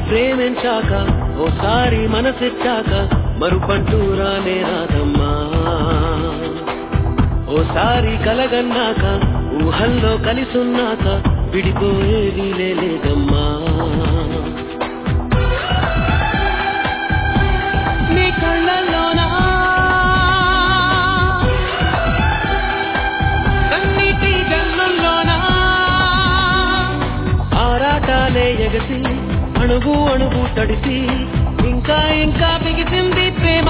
ప్రేమించాక ఓసారి మనసిచ్చాక మరుపంటూ రానే రాదమ్మా ఓసారి కలగన్నాక ఊహల్లో కలిసున్నాక విడిపోయేది లేదమ్మా నీ కళ్ళల్లోనా కన్నీటి జల్లుల్లోనా ఆరాటాలే ఎగసి అణువు అణువు తడిసి ఇంకా ఇంకా బిగిసింది ప్రేమ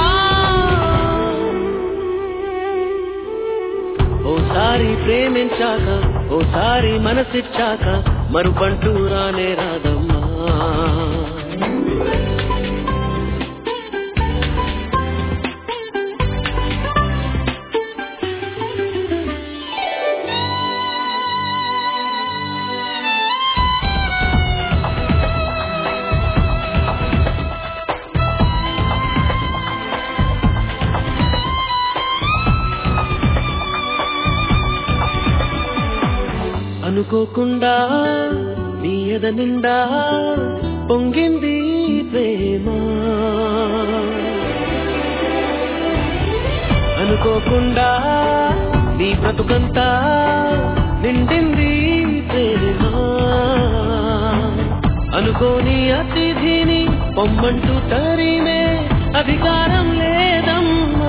ఓసారి ప్రేమించాక ఓసారి మనసిచ్చాక మరుపంటూ రానే రాదమ్మా అనుకోకుండా నీ ఎద నిండా పొంగింది ప్రేమ అనుకోకుండా నీ బ్రతుకంతా నిండింది ప్రేమ అనుకోని అతిథిని పొమ్మంటూ తరిమే అధికారం లేదమ్మా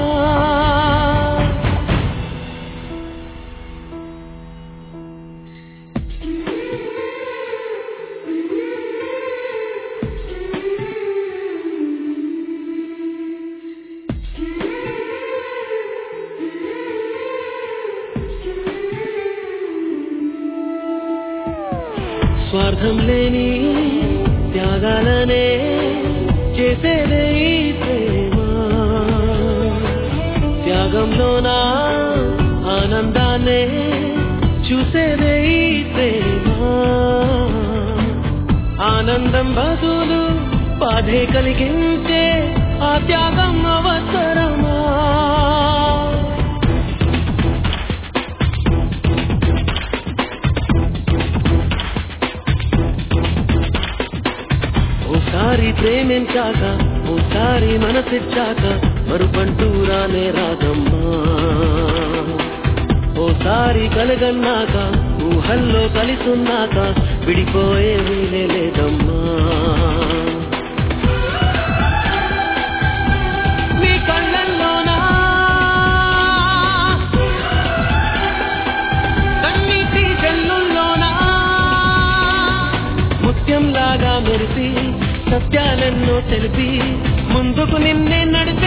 స్వార్థం లేని త్యాగాలనే చేసేదే ఈ ప్రేమ త్యాగంలోనా ఆనందాన్నే చూసేదే ఈ ప్రేమ ఆనందం బదులు బాధే కలిగించే ఆ త్యాగం అవసరమా ఓసారి ప్రేమించాక ఓసారి మనసిచ్చాక మరుపంటూ రానే రాదమ్మా ఓసారి కలగన్నాక ఊహల్లో కలిసున్నాక విడిపోయేది లేదమ్మా నీ కళ్ళల్లోనా కన్నీటి జల్లుల్లోనా ముత్యంలాగా మెరిసి సత్యాలెన్నో తెలిపి ముందుకు నిన్నే నడిపి